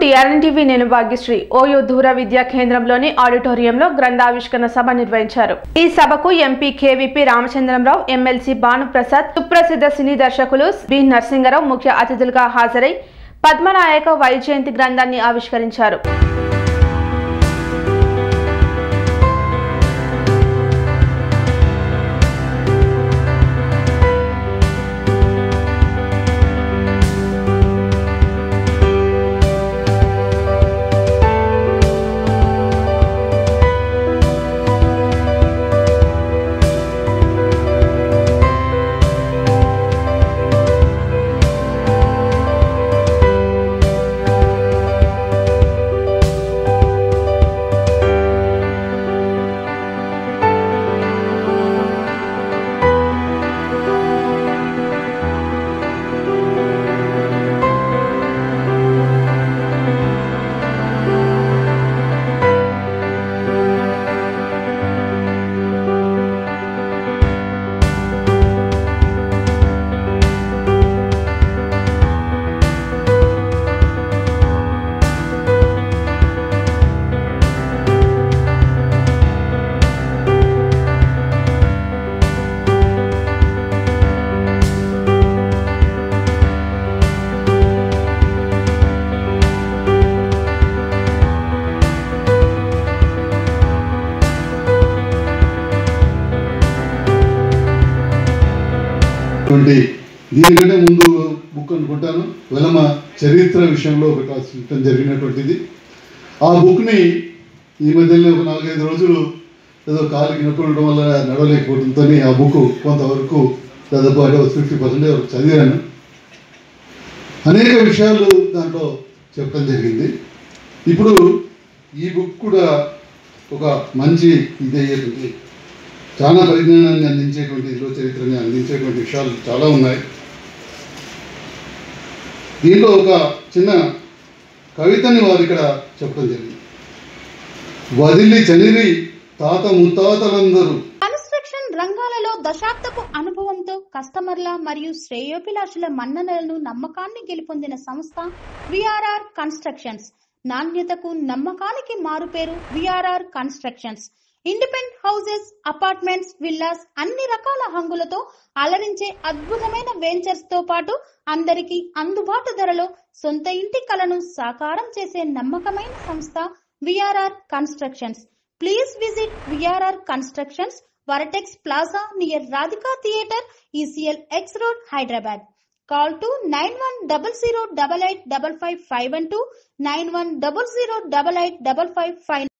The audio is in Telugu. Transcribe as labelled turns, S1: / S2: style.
S1: టీఆర్ఎన్టీవీ నేను భాగ్యశ్రీ ఓయూ దూర విద్యా కేంద్రంలోని ఆడిటోరియంలో గ్రంథావిష్కరణ సభ నిర్వహించారు ఈ సభకు MP KVP Ramachandra Rao MLC Bhanuprasad సుప్రసిద్ధ సినీ దర్శకులు బి నరసింగరావు ముఖ్య అతిథులుగా హాజరై పద్మనాయక వైజయంతి గ్రంథాన్ని ఆవిష్కరించారు
S2: అటువంటి దీనికంటే ముందు బుక్ అనుకుంటాను వెలమ చరిత్ర విషయంలో ఒకటి రాసిటం జరిగినటువంటిది ఆ బుక్ని ఈ మధ్యలో ఒక నాలుగైదు రోజులు ఏదో కాలికి నొప్పి ఉండడం వల్ల నడవలేకపోవడంతో ఆ బుక్ కొంతవరకు దాదాపు అంటే ఫిఫ్టీ పర్సెంట్ వరకు చదివాను అనేక విషయాలు దాంట్లో చెప్పడం జరిగింది ఇప్పుడు ఈ బుక్ కూడా ఒక మంచి ఇది అయ్యేటువంటి చాలా పరిజ్ఞానాన్ని అందించేటువంటి ఇలో చరిత్రని అందించేటువంటి విషయాలు చాలా ఉన్నాయి దీంట్లో ఒక చిన్న కవితని వారు ఇక్కడ చెప్పడం జరిగింది వదిలి చనిరి తాత ముత్తాతలందరూ
S3: కన్స్ట్రక్షన్ రంగాలలో దశాబ్దపు అనుభవంతో కస్టమర్ల మరియు శ్రేయోభిలాషుల మన్ననలను నమ్మకాన్ని గెలుపొందిన సంస్థ విఆర్ఆర్ కన్స్ట్రక్షన్స్ నాణ్యతకు నమ్మకానికి మారుపేరు VRR constructions independent houses apartments villas అన్ని రకాల హంగులతో అలరించే అద్భుతమైన వెంచర్స్ తో పాటు అందరికీ అందుబాటు ధరలో సొంత ఇంటి కలను సాకారం చేసే నమ్మకమైన సంస్థ VRR constructions please visit VRR constructions vertex plaza near Radhika theatre ECIL X road Hyderabad call to nine one double zero double eight double five five one two nine one double zero double eight double five five